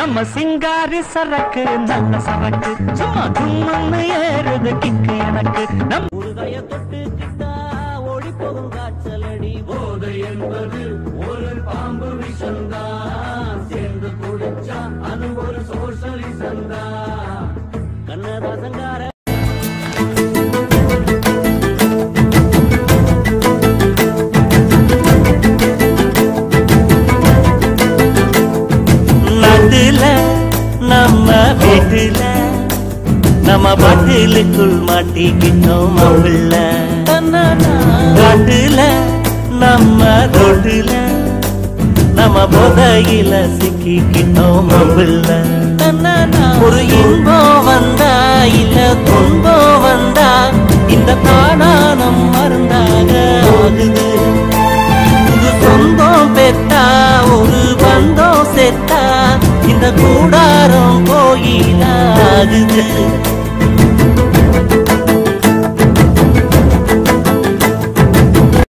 நம்ம சிங்காரி சரக்கு நல்ல சரக்கு சும்மா தும்முன்னு ஏறுது கிக்கு எனக்கு நம் முருகைய தொட்டு கிட்டா ஓடி போகும் காய்ச்சலடி போதை என்பது ஒரு பாம்பு விஷம்தான் சேர்ந்து குடிச்சா அது ஒரு சோஷலிசம் தான் கண்ணதாசங்கார நடுல நம்ம வீட்டுல நம்ம பாட்டிலுக்குள் மாட்டிக்கிட்டோம் மவுள்ள நடுல நம்ம ரோட்டுல நம்ம போதையில சிக்கிக்கிட்டோம் மவுள்ள ஒரு இன்பம் வந்தா இல்ல துன்பம் வந்தா இந்த தானானம் மருந்தாக ஆகுது புது சொந்தம் பெத்தா ஒரு பந்தம் செத்தா இந்த கூடாரம் கோயிலாகுது